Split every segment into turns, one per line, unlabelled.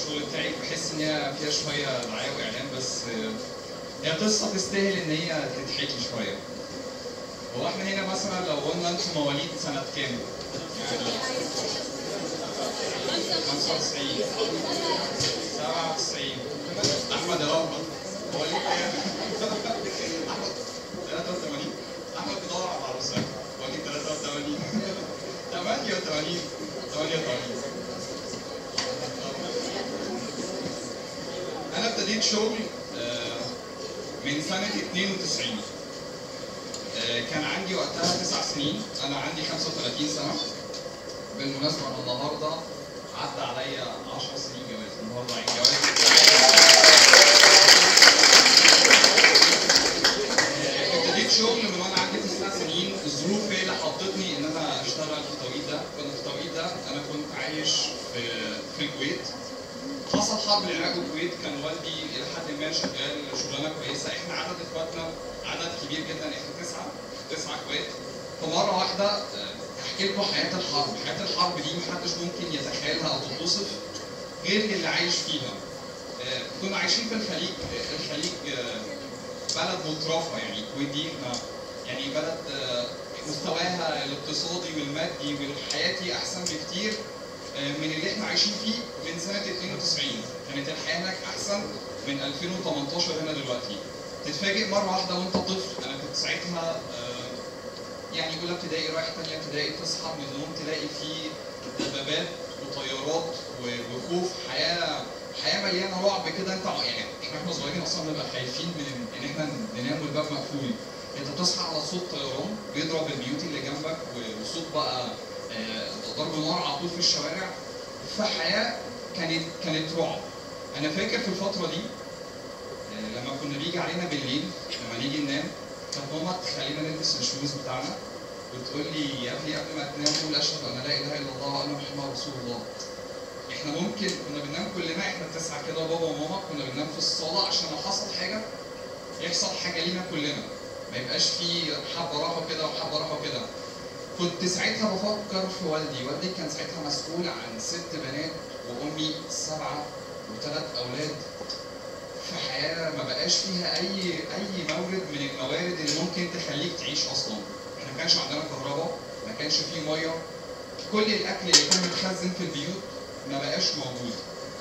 الشغل بتاعي بحس ان هي فيها شويه دعايه واعلان بس آه، هي قصه تستاهل ان هي تتحكي شويه هو احنا هنا مثلا لو قلنا انتم مواليد سنه كام؟ يعني 95 97 احمد الاربط مواليد كام؟ احمد 83 احمد بيدور على العروسه مواليد 83 88 88 انا ابتديت شغل آه، من سنه 92 آه، كان عندي وقتها تسع سنين انا عندي 35 سنه بالمناسبه انا النهارده عدى عليا 10 سنين جواز النهارده عيد جواز آه، ابتديت شغل من وانا عندي تسع سنين الظروف هي اللي حطتني ان انا اشتغل في التوقيت ده كنت في التوقيت ده انا كنت عايش في في الكويت حصل حرب العراق والكويت كان والدي الى حد ما شغال شغلانه كويسه احنا عدد اخواتنا عدد كبير جدا احنا تسعه تسعه اخوات فمره واحده آه، احكي لكم حياه الحرب، حياه الحرب دي محدش ممكن يتخيلها او تتوصف غير اللي عايش فيها. آه، كنا عايشين في الخليج، آه، الخليج آه، بلد مترفه يعني الكويت دي احنا يعني بلد آه، مستواها الاقتصادي والمادي والحياتي احسن بكتير آه، من اللي احنا عايشين فيه من سنه 92 كانت الحياه هناك احسن من 2018 هنا دلوقتي تتفاجئ مره واحده وانت طفل انا كنت ساعتها آه، يعني اولى ابتدائي رايح ثانيه ابتدائي تصحى من النوم تلاقي فيه دبابات وطيارات و- وخوف حياه حياه مليانه رعب كده انت يعني احنا واحنا صغيرين اصلا بنبقى خايفين من ان احنا ننام والباب مقفول انت بتصحى على صوت طيران بيضرب البيوت اللي جنبك و- وصوت بقى آه، ضرب نار على طول في الشوارع فحياه كانت كانت رعب انا فاكر في الفتره دي آه، لما كنا بيجي علينا بالليل لما نيجي ننام كانت ماما تخلينا نلبس الشوز بتاعنا وتقول لي يا ابني قبل ما تنام قول اشهد ان لا اله الا الله وان محمد رسول الله احنا ممكن كنا بننام كلنا احنا التسعه كده بابا وماما كنا بننام في الصاله عشان لو حصل حاجه يحصل حاجه لينا كلنا ما يبقاش في حبه راحوا كده وحبه راحوا كده كنت ساعتها بفكر في والدي والدي كان ساعتها مسؤول عن ست بنات وامي سبعه وثلاث اولاد في حياه ما بقاش فيها اي اي مورد من الموارد اللي ممكن تخليك تعيش اصلا احنا ما كانش عندنا كهرباء ما كانش فيه ميه كل الاكل اللي كان متخزن في البيوت ما بقاش موجود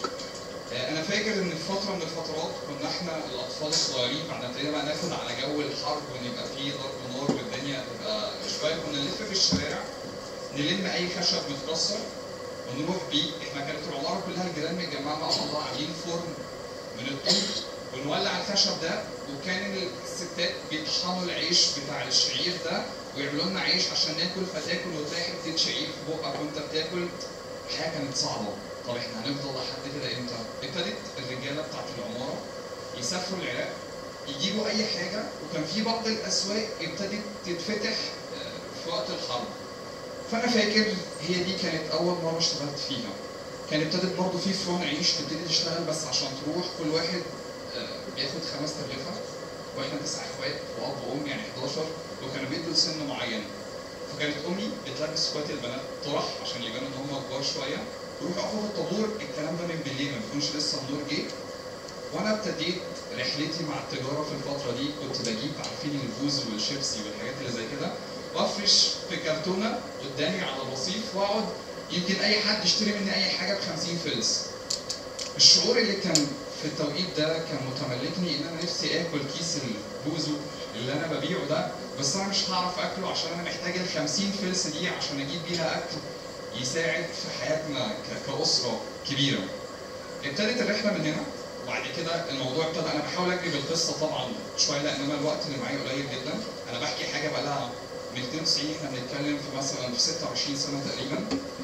آه، انا فاكر ان في فتره من الفترات كنا احنا الاطفال الصغيرين بعد ما ابتدينا بقى ناخد على جو الحرب وان يبقى فيه ضرب نار والدنيا تبقى شويه كنا نلف في الشوارع نلم اي خشب متكسر ونروح بيه احنا كانت العماره كلها الجيران متجمعه مع بعض عاملين فرن من الطوب ونولع الخشب ده وكان الستات بيطحنوا العيش بتاع الشعير ده ويعملوا لنا عيش عشان ناكل فتاكل وتلاقي حته شعير في بقك وانت بتاكل الحياه كانت صعبه طب احنا هنفضل لحد كده امتى؟ ابتدت الرجاله بتاعت العماره يسافروا العراق يجيبوا اي حاجه وكان في بعض الاسواق ابتدت تتفتح آه، في وقت الحرب فانا فاكر هي دي كانت اول مره اشتغلت فيها كان ابتدت برضه في فرن عيش تبتدي تشتغل بس عشان تروح كل واحد آه، بياخد خمس ترغيفه واحنا تسع اخوات واب وام يعني 11 وكانوا بيدوا لسن معين فكانت امي بتلبس اخواتي البنات طرح عشان يبانوا ان هم كبار شويه يروحوا يقفوا في الطابور الكلام ده من بالليل ما بيكونش لسه النور جه وانا ابتديت رحلتي مع التجاره في الفتره دي كنت بجيب عارفين البوز والشيبسي والحاجات اللي زي كده وافرش في كرتونه قدامي على الرصيف واقعد يمكن اي حد يشتري مني اي حاجه ب 50 فلس الشعور اللي كان في التوقيت ده كان متملكني ان انا نفسي اكل كيس البوزو اللي انا ببيعه ده بس انا مش هعرف اكله عشان انا محتاج ال 50 فلس دي عشان اجيب بيها اكل يساعد في حياتنا ك- كاسره كبيره. ابتدت الرحله من هنا وبعد كده الموضوع ابتدى انا بحاول اجري بالقصه طبعا شويه لان انا الوقت اللي معايا قليل جدا انا بحكي حاجه بقى لها من 92 احنا بنتكلم في مثلا في 26 سنه تقريبا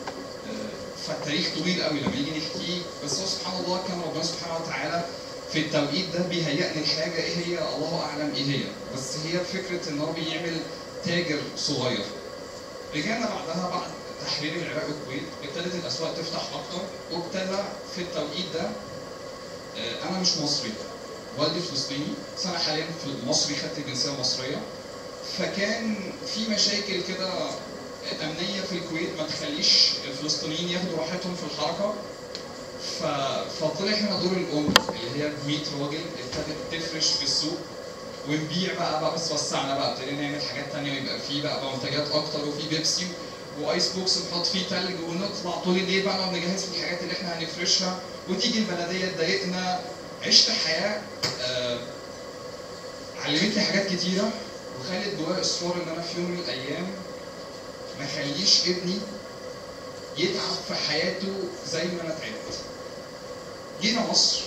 آه، فالتاريخ طويل قوي لما نيجي نحكيه بس هو سبحان الله كان ربنا سبحانه وتعالى في التوقيت ده بيهيئني الحاجه ايه هي الله اعلم ايه هي بس هي فكره ان هو بيعمل تاجر صغير رجعنا بعدها بعد تحرير العراق والكويت ابتدت الاسواق تفتح اكتر وابتدى في التوقيت ده آه، انا مش مصري والدي فلسطيني بس انا حاليا في مصري خدت الجنسيه المصريه فكان في مشاكل كده امنيه في الكويت ما تخليش الفلسطينيين ياخدوا راحتهم في الحركه ف... فطلع هنا دور الام اللي هي 100 راجل ابتدت تفرش في السوق ونبيع بقى بقى بس وسعنا بقى ابتدينا نعمل حاجات تانية ويبقى في بقى منتجات اكتر وفي بيبسي وايس بوكس نحط فيه تلج ونطلع طول الليل بقى نقعد نجهز في الحاجات اللي احنا هنفرشها وتيجي البلديه تضايقنا عشت حياه آه علمتني حاجات كتيره وخلت جوايا اصرار ان انا في يوم من الايام ما اخليش ابني يتعب في حياته زي ما انا تعبت. جينا مصر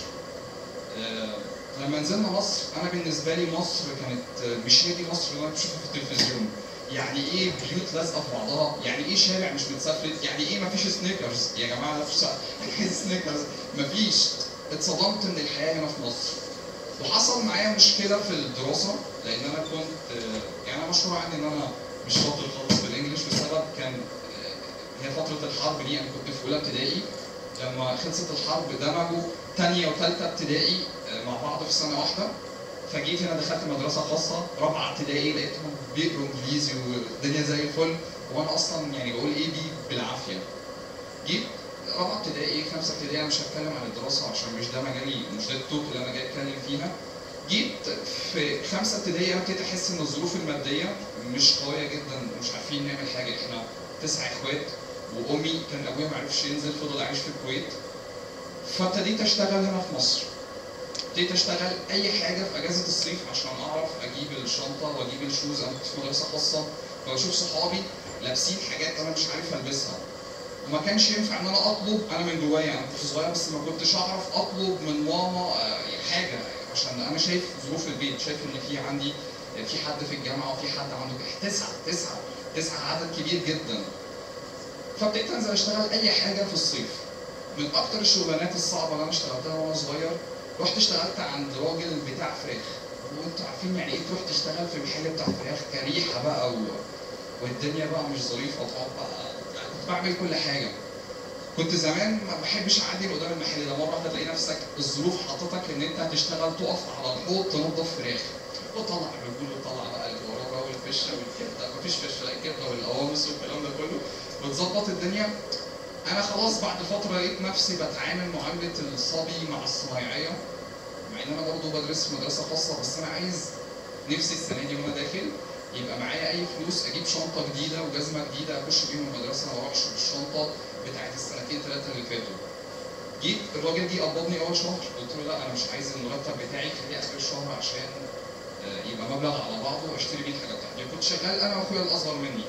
آه لما نزلنا مصر انا بالنسبه لي مصر كانت آه، مش هي دي مصر اللي انا بشوفها في التلفزيون. يعني ايه بيوت لازقه في بعضها؟ يعني ايه شارع مش متسفلت؟ يعني ايه مفيش سنيكرز؟ يا جماعه انا مش عايز سنيكرز مفيش اتصدمت من الحياه هنا في مصر. وحصل معايا مشكله في الدراسه لان انا كنت آه، يعني انا مشهور عني ان انا مش شاطر خالص في الانجليش بسبب كان آه، هي فتره الحرب دي انا كنت في اولى ابتدائي لما خلصت الحرب دمجوا تانية وتالتة ابتدائي آه، مع بعض في سنه واحده فجيت هنا دخلت مدرسه خاصه رابعه ابتدائي لقيتهم بيقروا انجليزي والدنيا زي الفل وانا اصلا يعني بقول ايه بي بالعافيه جيت رابعه ابتدائي خمسه ابتدائي انا مش هتكلم عن الدراسه عشان مش ده مجالي مش ده التوب اللي انا جاي اتكلم فيها جيت في خمسه ابتدائي انا ابتديت احس ان الظروف الماديه مش قويه جدا ومش عارفين نعمل حاجه احنا تسع اخوات وامي كان ابويا ما عرفش ينزل فضل عايش في الكويت فابتديت اشتغل هنا في مصر ابتديت اشتغل اي حاجه في اجازه الصيف عشان اعرف اجيب الشنطه واجيب الشوز انا كنت في مدرسه خاصه فبشوف صحابي لابسين حاجات انا مش عارف البسها وما كانش ينفع ان انا اطلب انا من جوايا انا كنت صغير بس ما كنتش اعرف اطلب من ماما آه، حاجه عشان انا شايف ظروف البيت شايف ان في عندي في حد في الجامعه وفي حد عنده تسعه تسعه تسعه عدد كبير جدا فابتديت انزل اشتغل اي حاجه في الصيف من اكتر الشغلانات الصعبه اللي انا اشتغلتها وانا صغير رحت اشتغلت عند راجل بتاع فراخ وانتوا عارفين يعني ايه تروح تشتغل في محل بتاع فراخ كريحه بقى و... والدنيا بقى مش ظريفه وتقعد بقى يعني كنت بعمل كل حاجه كنت زمان ما بحبش اعدي من قدام المحل ده مره واحده تلاقي نفسك الظروف حطتك ان انت هتشتغل تقف على الحوض تنظف فراخ وتطلع الرجول وتطلع بقى الورقه والفشه والكبده مفيش فشه لا الكبده والقوامص والكلام ده كله وتظبط الدنيا انا خلاص بعد فتره لقيت نفسي بتعامل معامله الصبي مع الصنايعيه مع ان انا برضه بدرس في مدرسه خاصه بس انا عايز نفسي السنه دي وانا داخل يبقى معايا اي فلوس اجيب شنطه جديده وجزمه جديده اخش بيهم المدرسه ما اروحش بالشنطه بتاعت السنتين ثلاثه اللي فاتوا جيت الراجل جه قبضني اول شهر قلت له لا انا مش عايز المرتب بتاعي خليه اخر الشهر عشان آه، يبقى مبلغ على بعضه واشتري بيه الحاجات بتاعتي كنت شغال انا واخويا الاصغر مني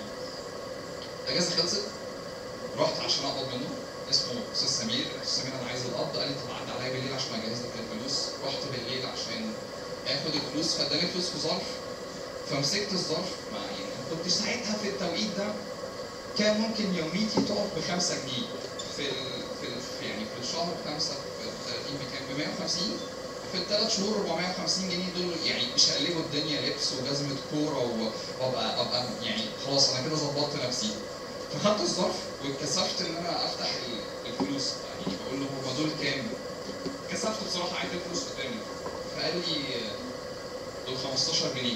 الاجازه خلصت رحت عشان اقبض منه اسمه استاذ سمير استاذ سمير انا عايز القبض قال لي طب عدى عليا بالليل عشان اجهز لك الفلوس رحت بالليل عشان اخد الفلوس فاداني الفلوس في ظرف فمسكت الظرف ما يعني كنت ساعتها في التوقيت ده كان ممكن يوميتي تقف بخمسة جنيه في ال... في, ال... في يعني في الشهر خمسة في 30 بكام ب 150 في الثلاث شهور 450 جنيه دول يعني مش هيقلبوا الدنيا لبس وجزمة كورة و- وابقى ابقى يعني خلاص انا كده ظبطت نفسي فخدت الظرف واتكسفت ان انا افتح ال- الفلوس يعني بقول له هما دول كام؟ كسفت بصراحة عدت الفلوس قدامي فقال لي آه، دول 15 جنيه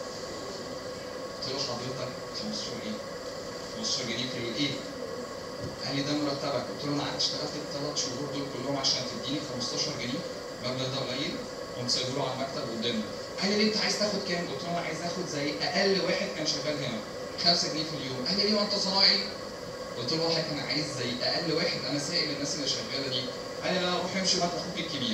قلت له حضرتك 15 جنيه 15 جنيه في الايه؟ قال لي ده مرتبك قلت له انا قعدت اشتغلت الثلاث شهور دول كلهم عشان تديني 15 جنيه المبلغ ده قليل قمت سايبه له على المكتب قدامي قال لي ليه انت عايز تاخد كام؟ قلت له انا عايز اخد زي اقل واحد كان شغال هنا 5 جنيه في اليوم قال لي ليه وانت صنايعي؟ قلت له والله انا عايز زي اقل واحد انا سائل الناس اللي شغاله دي قال لي لا روح امشي بقى اخوك الكبير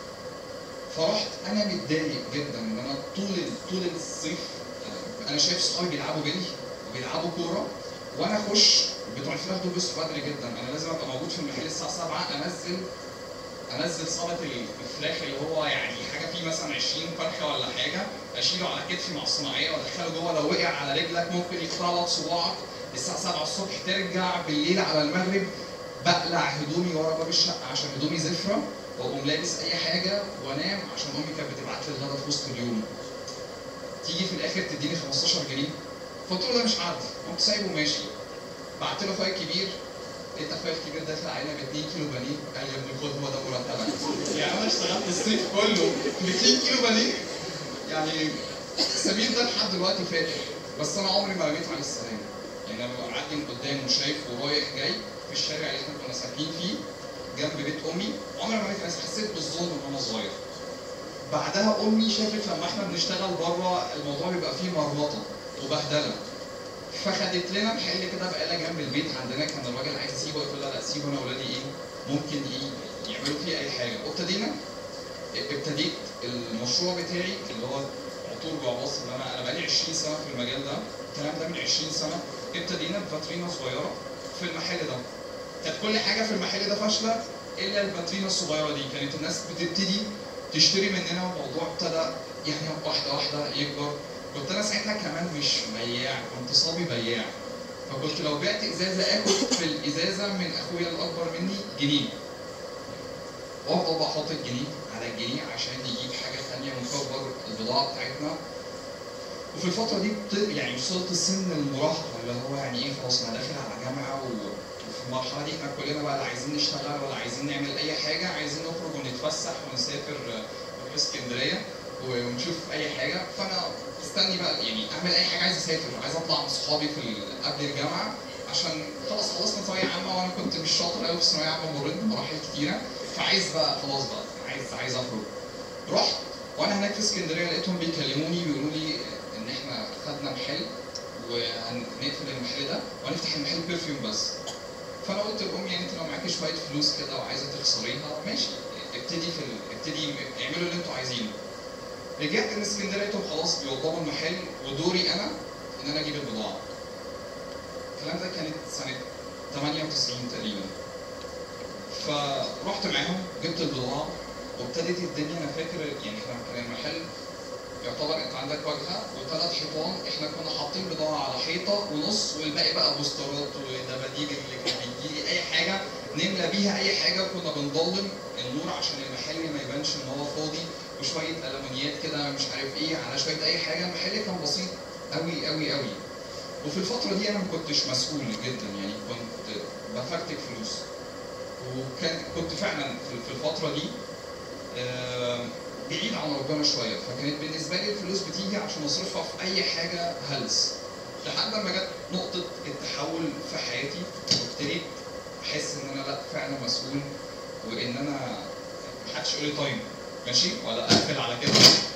فرحت انا متضايق جدا ان انا طول طول الصيف آه، انا شايف صحابي بيلعبوا بيلي وبيلعبوا كوره وانا اخش بتوع الفراخ دول بيصحوا بدري جدا انا لازم ابقى موجود في المحل الساعه 7 انزل انزل صاله الفراخ اللي هو يعني حاجه فيه مثلا 20 فرخه ولا حاجه اشيله على كتفي مع الصناعيه وادخله جوه لو وقع على رجلك ممكن يقطع لك صباعك الساعه 7 الصبح ترجع بالليل على المغرب بقلع هدومي ورا باب الشقه عشان هدومي زفره واقوم لابس اي حاجه وانام عشان امي كانت بتبعت لي الغدا في وسط اليوم تيجي في الاخر تديني 15 جنيه فقلت له ده مش عدل قمت سايبه ماشي بعت له اخويا الكبير انت اخويا الكبير داخل علينا ب 2 كيلو بانيه قال لي يا ابني خد هو ده مرتبك يعني انا اشتغلت الصيف كله ب 2 كيلو بانيه يعني سمير ده لحد دلوقتي فاكر بس انا عمري ما رميت عليه السلام يعني انا ببقى معدي من قدام وشايف ورايح جاي في الشارع اللي احنا كنا ساكنين فيه جنب بيت امي عمري ما بقيت حسيت بالظلم وانا صغير بعدها امي شافت لما احنا بنشتغل بره الموضوع بيبقى فيه مرمطه وبهدله فخدت لنا محل كده بقالة جنب البيت عندنا كان الراجل عايز يسيبه قلت له لا سيبه انا واولادي ايه ممكن ايه يعملوا فيه اي حاجه وابتدينا ابتديت المشروع بتاعي اللي هو عطور بعباص اللي انا انا بقالي 20 سنه في المجال ده الكلام ده من 20 سنه ابتدينا بفاترينا صغيره في المحل ده كانت كل حاجه في المحل ده فاشله الا الفاترينا الصغيره دي كانت الناس بتبتدي تشتري مننا والموضوع ابتدى يعني واحده واحده يكبر كنت انا ساعتها كمان مش بياع كنت صبي بياع فكنت لو بعت ازازه اخد في الازازه من اخويا الاكبر مني جنيه وافضل بقى احط الجنيه على الجنيه عشان يجيب حاجه ثانيه ونكبر البضاعه بتاعتنا وفي الفتره دي بت... يعني وصلت سن المراهقه اللي هو يعني ايه خلاص انا داخل على جامعه و... وفي المرحله دي احنا كلنا بقى لا عايزين نشتغل ولا عايزين نعمل اي حاجه عايزين نخرج ونتفسح ونسافر نروح اسكندريه ونشوف اي حاجه فانا استني بقى يعني اعمل اي حاجه عايز اسافر عايز اطلع مع صحابي في ال- قبل الجامعه عشان خلاص خلصنا ثانويه عامه وانا كنت مش شاطر قوي في الثانويه عامه مريت بمراحل كتيره فعايز بقى خلاص بقى عايز عايز اخرج رحت وانا هناك في اسكندريه لقيتهم بيكلموني بيقولوا لي ان احنا خدنا محل وهنقفل المحل ده وهنفتح المحل برفيوم بس فانا قلت لامي يعني انت لو معاكي شويه فلوس كده وعايزه تخسريها ماشي ابتدي في ال... ابتدي اعملوا اللي انتوا عايزينه رجعت من اسكندريه لقيتهم خلاص بيوضبوا المحل ودوري انا ان انا اجيب البضاعه الكلام ده كانت سنه 98 تقريبا فرحت معاهم جبت البضاعه وابتدت الدنيا انا فاكر يعني احنا كان المحل يعتبر انت عندك واجهه وثلاث حيطان احنا كنا حاطين بضاعه على حيطه ونص والباقي بقى بوسترات ودباديب اللي كان بيجيلي اي حاجه نملى بيها اي حاجه وكنا بنضلم النور عشان المحل ما يبانش ان هو فاضي وشويه المونيات كده مش عارف ايه على شويه اي حاجه المحل كان بسيط قوي قوي قوي وفي الفتره دي انا ما كنتش مسؤول جدا يعني كنت بفرتك فلوس وكان كنت فعلا في في الفتره دي آه، بعيد عن ربنا شويه فكانت بالنسبه لي الفلوس بتيجي عشان اصرفها في اي حاجه هلس لحد ما جت نقطه التحول في حياتي وابتديت احس ان انا لا فعلا مسؤول وان انا محدش يقول لي تايم ماشي ولا اقفل على كده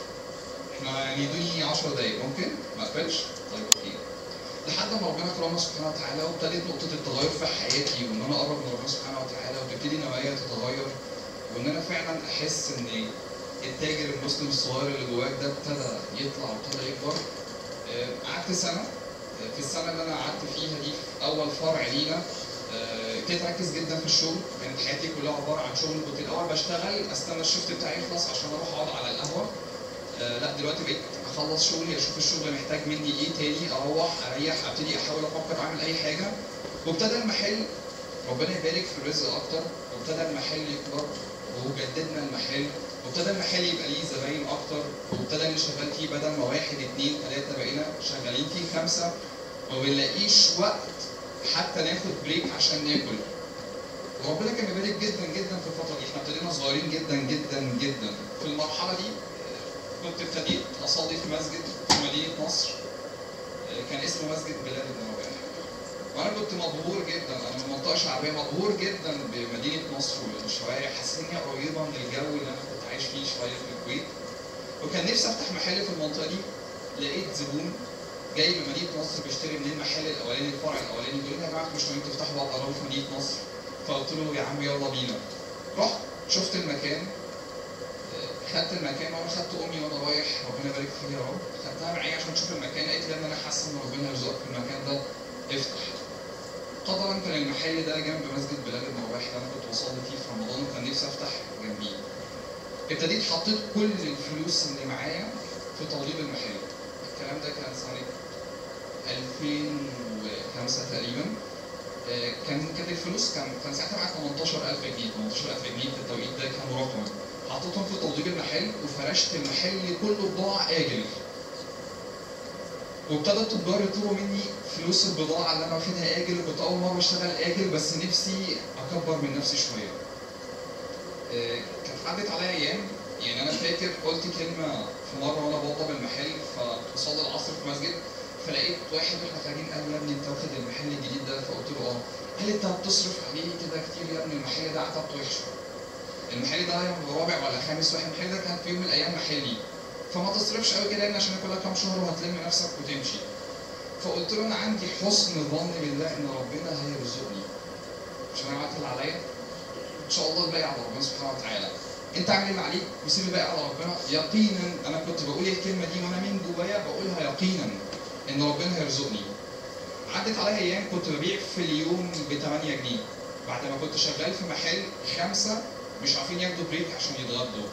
احنا يعني ادوني 10 دقايق ممكن ما اقفلش طيب اوكي لحد ما ربنا كرمنا سبحانه وتعالى وابتدت نقطه التغير في حياتي وان انا اقرب من ربنا سبحانه وتعالى وتبتدي نوايا تتغير وان انا فعلا احس ان التاجر المسلم الصغير اللي جواك ده ابتدى يطلع وابتدى يكبر آه، قعدت سنه آه، في السنه اللي انا قعدت فيها دي في اول فرع لينا آه، ابتديت اركز جدا في الشغل كانت حياتي كلها عباره عن شغل كنت الاول بشتغل استنى الشفت بتاعي يخلص عشان اروح اقعد على القهوه آه، لا دلوقتي بقيت اخلص شغلي اشوف الشغل محتاج مني ايه تاني اروح اريح ابتدي احاول افكر اعمل اي حاجه وابتدى المحل ربنا يبارك في الرزق اكتر وابتدى المحل يكبر وجددنا المحل وابتدى المحل يبقى ليه زباين اكتر وابتدى اللي شغال فيه بدل ما واحد اتنين تلاته بقينا شغالين فيه خمسه وما بنلاقيش وقت حتى ناخد بريك عشان ناكل وربنا كان يبارك جدا جدا في الفتره دي احنا ابتدينا صغيرين جدا جدا جدا في المرحله دي آه، كنت ابتديت اصلي في مسجد في مدينه نصر آه، كان اسمه مسجد بلال بن رباح وانا كنت مبهور جدا انا من منطقه شعبيه مبهور جدا بمدينه نصر والشوارع حسيت ان هي قريبه من الجو اللي انا كنت عايش فيه شويه في الكويت وكان نفسي افتح محل في المنطقه دي لقيت زبون جاي من مدينه نصر بيشتري من المحل الاولاني الفرع الاولاني بيقول لي يا جماعه مش ناويين تفتحوا بقى قرار في مدينه نصر فقلت له يا عم يلا بينا رحت شفت المكان آه، خدت المكان وانا خدت امي وانا رايح ربنا يبارك فيها يا رب خدتها معايا عشان تشوف المكان قالت لي ان انا حاسه ان ربنا يرزقك في المكان ده افتح قدرا كان المحل ده جنب مسجد بلال بن رباح اللي انا كنت بصلي فيه في رمضان وكان نفسي افتح جنبيه ابتديت حطيت كل الفلوس اللي معايا في توضيب المحل الكلام ده كان سنه 2005 تقريبا آه، كان كانت الفلوس كان كان ساعتها معايا 18000 جنيه 18000 جنيه في التوقيت ده كان رقم حطيتهم في توضيب المحل وفرشت المحل كله بضاعه اجل وابتدى التجار يطلبوا مني فلوس البضاعه اللي انا واخدها اجل كنت اول مره اشتغل اجل بس نفسي اكبر من نفسي شويه آه، كانت عدت عليا ايام يعني انا فاكر قلت كلمه في مره وانا بوضب المحل فبصلي العصر في مسجد فلقيت فلقيت واحد واحنا خارجين قال لي يا ابني انت واخد المحل الجديد ده فقلت له اه قال لي انت بتصرف عليه كده كتير يا ابني المحل ده عتبته وحشه المحل ده رابع ولا خامس واحد المحل ده كان في يوم من الايام محلي فما تصرفش قوي كده لان عشان كلها كام شهر وهتلم نفسك وتمشي فقلت له انا عندي حسن ظن بالله ان ربنا هيرزقني عشان انا عملت اللي عليا ان شاء الله الباقي على ربنا سبحانه وتعالى انت اعمل اللي عليك وسيب الباقي على ربنا يقينا انا كنت بقول الكلمه دي وانا من جوايا بقولها يقينا ان ربنا هيرزقني عدت عليا ايام كنت ببيع في اليوم ب 8 جنيه بعد ما كنت شغال في محل خمسه مش عارفين ياخدوا بريك عشان يتغدوا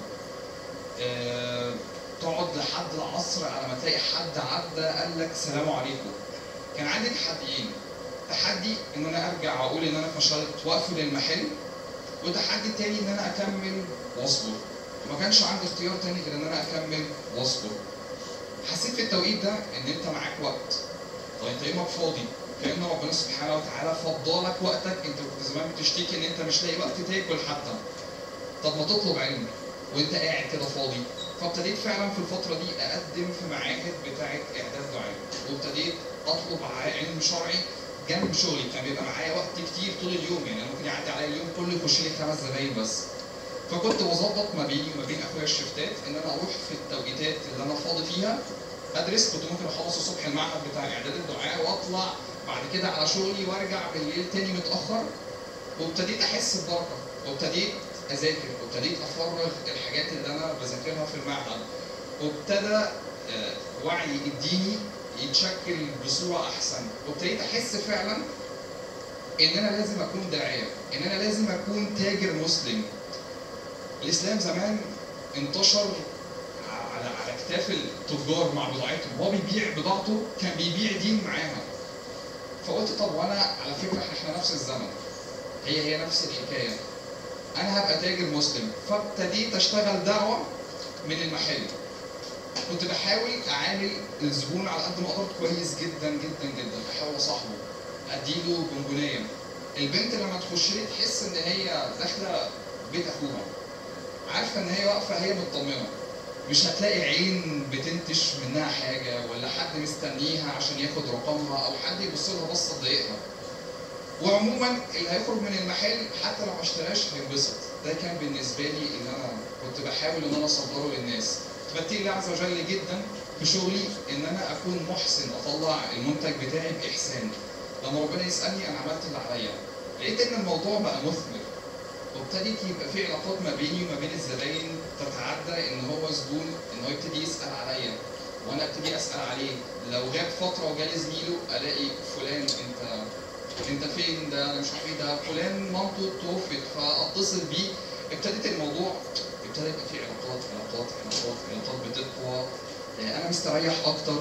أه تقعد لحد العصر على ما تلاقي حد عدى قال لك سلام عليكم كان عندي تحديين تحدي ان انا ارجع اقول ان انا فشلت واقفل المحل وتحدي تاني ان انا اكمل واصبر ما كانش عندي اختيار تاني غير ان انا اكمل واصبر حسيت في التوقيت ده ان انت معاك وقت طب انت يومك فاضي كان ربنا سبحانه وتعالى فضلك وقتك انت كنت زمان بتشتكي ان انت مش لاقي وقت تاكل حتى طب ما تطلب علم وانت قاعد كده فاضي فابتديت فعلا في الفتره دي اقدم في معاهد بتاعه اعداد دعاء وابتديت اطلب علم شرعي جنب شغلي كان بيبقى معايا وقت كتير طول اليوم يعني ممكن يعدي عليا اليوم كله يخش لي خمس زباين بس فكنت بظبط ما بيني وما بين اخويا الشفتات ان انا اروح في التوقيتات اللي انا فاضي فيها ادرس كنت ممكن اخلص الصبح المعهد بتاع اعداد الدعاء واطلع بعد كده على شغلي وارجع بالليل تاني متاخر وابتديت احس ببركه وابتديت اذاكر وابتديت افرغ الحاجات اللي انا بذاكرها في المعهد وابتدى وعي الديني يتشكل بصوره احسن وابتديت احس فعلا ان انا لازم اكون داعيه ان انا لازم اكون تاجر مسلم الاسلام زمان انتشر على على اكتاف التجار مع بضاعتهم هو بيبيع بضاعته كان بيبيع دين معاها فقلت طب وانا على فكره احنا نفس الزمن هي هي نفس الحكايه انا هبقى تاجر مسلم فابتديت اشتغل دعوه من المحل كنت بحاول اعامل الزبون على قد ما قدرت كويس جدا جدا جدا بحاول اصاحبه اديله بونبونيه البنت لما تخش لي تحس ان هي داخله بيت اخوها عارفه ان هي واقفه هي مطمنه مش هتلاقي عين بتنتش منها حاجه ولا حد مستنيها عشان ياخد رقمها او حد يبص لها بصه تضايقها وعموما اللي هيخرج من المحل حتى لو ما اشتراش هينبسط ده كان بالنسبه لي ان انا كنت بحاول ان انا اصدره للناس كنت بتقي الله عز وجل جدا في شغلي ان انا اكون محسن اطلع المنتج بتاعي باحسان لما ربنا يسالني انا عملت اللي عليا لقيت ان الموضوع بقى مثمر وابتدت يبقى في علاقات ما بيني وما بين الزباين تتعدى ان هو زبون ان هو يبتدي يسال عليا وانا ابتدي اسال عليه لو غاب فتره وجالي زميله الاقي فلان انت انت فين ده انا مش عارف ايه ده فلان مامته توفت فاتصل بيه ابتدت الموضوع ابتدى يبقى في علاقات علاقات علاقات علاقات بتقوى انا مستريح اكتر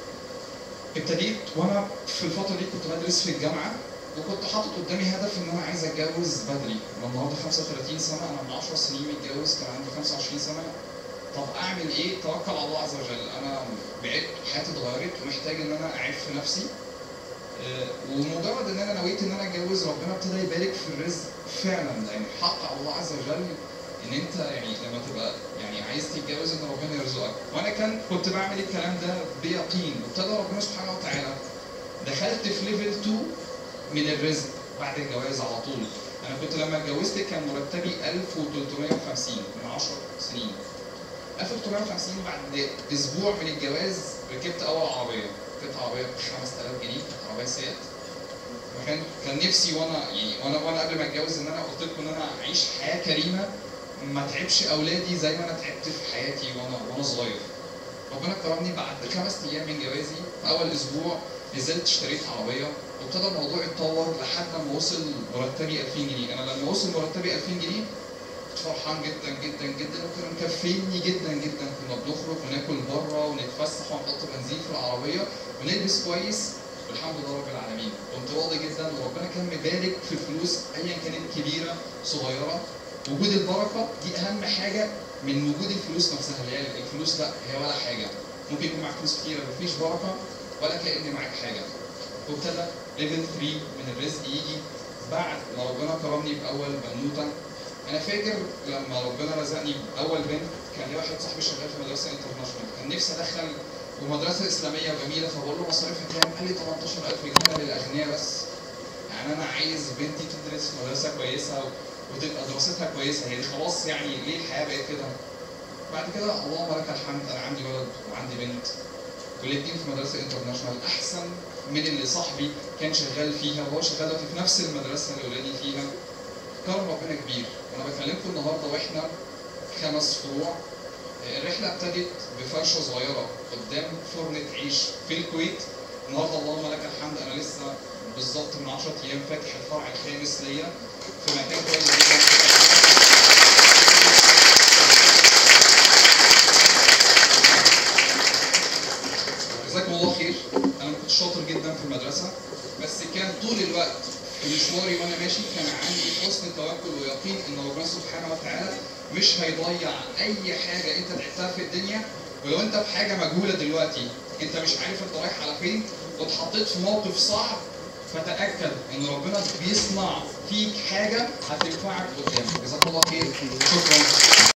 ابتديت وانا في الفتره دي كنت بدرس في الجامعه وكنت حاطط قدامي هدف ان انا عايز اتجوز بدري انا النهارده 35 سنه انا من 10 سنين متجوز كان عندي 25 سنه طب اعمل ايه؟ توكل على الله عز وجل انا بعدت حياتي اتغيرت ومحتاج ان انا اعيش في نفسي ومجرد ان انا نويت ان انا اتجوز ربنا ابتدى يبارك في الرزق فعلا يعني حق على الله عز وجل ان انت يعني لما تبقى يعني عايز تتجوز ان ربنا يرزقك وانا كان كنت بعمل الكلام ده بيقين وابتدى ربنا سبحانه وتعالى دخلت في ليفل 2 من الرزق بعد الجواز على طول انا كنت لما اتجوزت كان مرتبي 1350 من 10 سنين 1350 بعد اسبوع من الجواز ركبت اول عربيه ركبت عربيه ب 5000 جنيه عربيه سيات كان كان نفسي وانا يعني وانا وانا قبل ما اتجوز ان انا قلت لكم ان انا اعيش حياه كريمه ما تعبش اولادي زي ما انا تعبت في حياتي وانا وانا صغير ربنا كرمني بعد خمس ايام من جوازي في اول اسبوع نزلت اشتريت عربيه وابتدى الموضوع يتطور لحد ما وصل مرتبي 2000 جنيه انا لما وصل مرتبي 2000 جنيه كنت فرحان جدا جدا جدا وكانوا مكفيني جدا جدا كنا بنخرج وناكل بره ونتفسح ونحط بنزين في العربيه ونلبس كويس والحمد لله رب العالمين كنت راضي جدا وربنا كان مبارك في الفلوس ايا كانت كبيره صغيره وجود البركه دي اهم حاجه من وجود الفلوس نفسها اللي هي الفلوس لا هي ولا حاجه ممكن يكون معاك فلوس كتيره مفيش بركه ولا كأن معاك حاجه وابتدى ليفل 3 من الرزق يجي بعد ما ربنا كرمني باول بنوته انا فاكر لما ربنا رزقني باول بنت كان لي واحد صاحبي شغال في مدرسه انترناشونال كان نفسي ادخل ومدرسه اسلاميه وجميله فبقول له مصاريفها كام؟ قال لي 18000 جنيه للاغنياء بس يعني انا عايز بنتي تدرس في مدرسه كويسه وتبقى دراستها كويسه هي دي خلاص يعني ليه الحياه بقت كده؟ بعد كده اللهم لك الحمد انا عندي ولد وعندي بنت والاثنين في مدرسه انترناشونال احسن من اللي صاحبي كان شغال فيها وهو شغال دلوقتي في نفس المدرسه اللي ولادي فيها كرم ربنا كبير وانا بكلمكم النهارده واحنا خمس فروع الرحله ابتدت بفرشه صغيره قدام فرنه عيش في الكويت النهارده اللهم لك الحمد انا لسه بالظبط من 10 ايام فاتح الفرع الخامس ليا في مكان كويس جدا جزاكم الله خير انا ما كنتش شاطر جدا في المدرسه بس كان طول الوقت في مشواري وانا ماشي كان عندي حسن توكل ويقين ان ربنا سبحانه وتعالى مش هيضيع اي حاجه انت تعبتها في الدنيا ولو انت في حاجه مجهوله دلوقتي انت مش عارف انت رايح على فين واتحطيت في موقف صعب فتاكد ان ربنا بيصنع فيك حاجه هتنفعك قدام جزاك الله خير شكرا